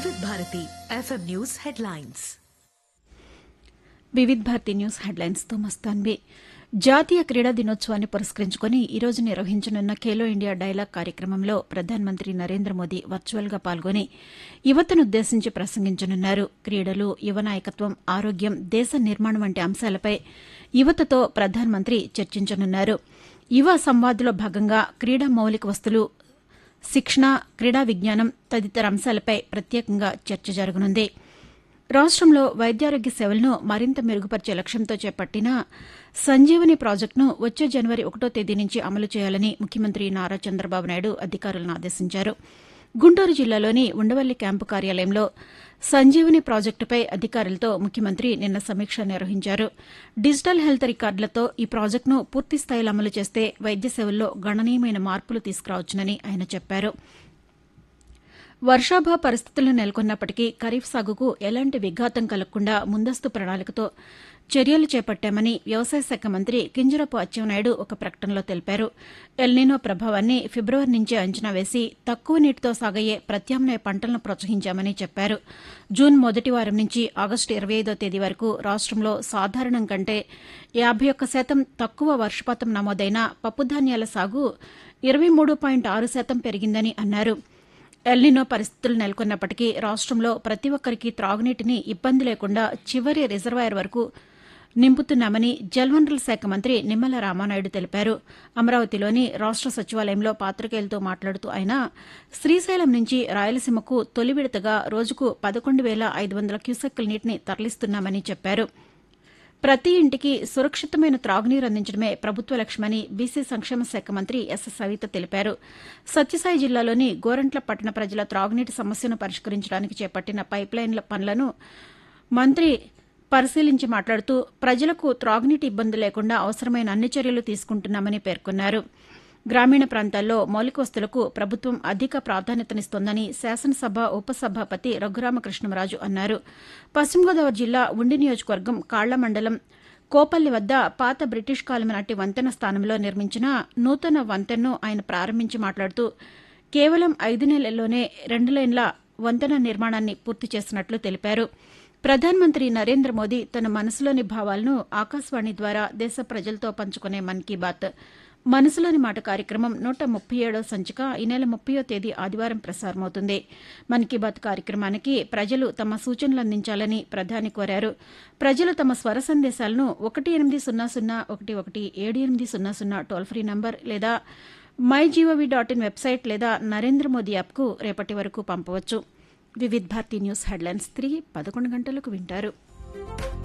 వివిధ Bharati FM news headlines Vividh Bharati news హెడ్లైన్స్తో మస్తాన్వి జాతీయ క్రీడా దినోత్సవాన్ని పురస్కరించుకుని ఈ రోజు నిర్వహించనున్న ఖేలో ఇండియా డైలాగ్ కార్యక్రమంలో ప్రధానమంత్రి నరేంద్ర మోదీ వర్చువల్గా పాల్గొని యువతనుద్దేశించి ప్రసంగించనున్నారు క్రీడలు యువ నాయకత్వం ఆరోగ్యం దేశ నిర్మాణం వంటి అంశాలపై యువతతో ప్రధానమంత్రి చర్చించనున్నారు యువ సంవాద్లో భాగంగా క్రీడా మౌలిక వస్తులు శిక్షణ క్రీడా విజ్ఞానం తదితర అంశాలపై ప్రత్యేకంగా చర్చ జరగనుంది రాష్ట్రంలో వైద్యారోగ్య సేవలను మరింత మెరుగుపరిచే లక్ష్యంతో చేపట్టిన సంజీవని ప్రాజెక్టును వచ్చే జనవరి ఒకటో తేదీ నుంచి అమలు చేయాలని ముఖ్యమంత్రి నారా చంద్రబాబు నాయుడు అధికారులను ఆదేశించారు గుంటూరు జిల్లాలోని ఉండవల్లి క్యాంపు కార్యాలయంలో సంజీవని ప్రాజెక్టుపై అధికారులతో ముఖ్యమంత్రి నిన్న సమీక్ష నిర్వహించారు డిజిటల్ హెల్త్ రికార్డులతో ఈ ప్రాజెక్టును పూర్తి స్థాయిలో అమలు చేస్తే వైద్య సేవల్లో గణనీయమైన మార్పులు తీసుకురావచ్చునని ఆయన చెప్పారు వర్షాభావ పరిస్థితులు నెలకొన్నప్పటికీ ఖరీఫ్ సాగుకు ఎలాంటి విఘాతం కలగకుండా ముందస్తు ప్రణాళికతో చర్యలు చేపట్టామని వ్యవసాయ శాఖ మంత్రి కింజరపు అచ్చెన్నాయుడు ఒక ప్రకటనలో తెలిపారు ఎల్నినో ప్రభావాన్ని ఫిబ్రవరి నుంచే అంచనా వేసి తక్కువ నీటితో సాగయ్యే ప్రత్యామ్నాయ పంటలను ప్రోత్సహించామని చెప్పారు జూన్ మొదటి వారం నుంచి ఆగస్టు ఇరవై ఐదో తేదీ వరకు రాష్టంలో సాధారణం కంటే యాభై ఒక్క శాతం తక్కువ వర్షపాతం నమోదైన పప్పుధాన్యాల సాగు ఇరవై మూడు పాయింట్ ఆరు శాతం పెరిగిందని అన్నారు ఎల్నినో పరిస్థితులు నెలకొన్నప్పటికీ రాష్టంలో ప్రతి ఒక్కరికి త్రాగునీటిని ఇబ్బంది లేకుండా చివరి రిజర్వాయర్ వరకు నింపుతున్నామని జలవనరుల శాఖ మంత్రి నిమ్మల రామానాయుడు తెలిపారు అమరావతిలోని రాష్ట సచివాలయంలో పాతికేయులతో మాట్లాడుతూ ఆయన శ్రీశైలం నుంచి రాయలసీమకు తొలి విడతగా రోజుకు పదకొండు వేల ఐదు వందల క్యూసెక్కుల నీటిని తరలిస్తున్నామని చెప్పారు ప్రతి ఇంటికి సురక్షితమైన త్రాగునీరు అందించడమే ప్రభుత్వ లక్ష్యమని బీసీ సంక్షేమ శాఖ మంత్రి ఎస్ సవిత తెలిపారు సత్యసాయి జిల్లాలోని గోరంట్ల పట్టణ ప్రజల త్రాగునీటి సమస్యను పరిష్కరించడానికి చేపట్టిన పైప్లైన్ల పనులను మంత్రి పరిశీలించి మాట్లాడుతూ ప్రజలకు త్రాగునీటి ఇబ్బంది లేకుండా అవసరమైన అన్ని చర్యలు తీసుకుంటున్నామని పేర్కొన్నారు గ్రామీణ ప్రాంతాల్లో మౌలిక వస్తువులకు ప్రభుత్వం అధిక ప్రాధాన్యతనిస్తోందని శాసనసభ ఉపసభాపతి రఘురామకృష్ణరాజు అన్నారు పశ్చిమ గోదావరి జిల్లా ఉండి నియోజకవర్గం కాళ్ల మండలం కోపల్లి వద్ద పాత బ్రిటిష్ కాలం నాటి వంతెన స్థానంలో నిర్మించిన నూతన వంతెనను ఆయన ప్రారంభించి మాట్లాడుతూ కేవలం ఐదు నెలల్లోనే రెండు లైన్ల వంతెన నిర్మాణాన్ని పూర్తి చేసినట్లు తెలిపారు ప్రధానమంత్రి నరేంద్ర మోదీ తన మనసులోని భావాలను ఆకాశవాణి ద్వారా దేశ ప్రజలతో పంచుకునే మన్ కీ బాత్ మనసులోని మాట కార్యక్రమం నూట ముప్పై ఏడో సంచిక ఈ నెల ముప్పయో తేదీ ఆదివారం ప్రసారమవుతుంది మన్ కీ బాత్ కార్యక్రమానికి ప్రజలు తమ సూచనలు అందించాలని ప్రధాని కోరారు ప్రజలు తమ స్వర సందేశాలను ఒకటి ఎనిమిది సున్నా సున్నా ఒకటి ఒకటి ఏడు ఎనిమిది సున్నా సున్నా టోల్ ఫ్రీ నంబర్ లేదా my GOV dot in website లేదా నరేంద్ర మోదీ యాప్కు రేపటి వరకు పంపవచ్చు వివిధ్ భారతి న్యూస్ హెడ్లైన్స్ తిరిగి పదకొండు గంటలకు వింటారు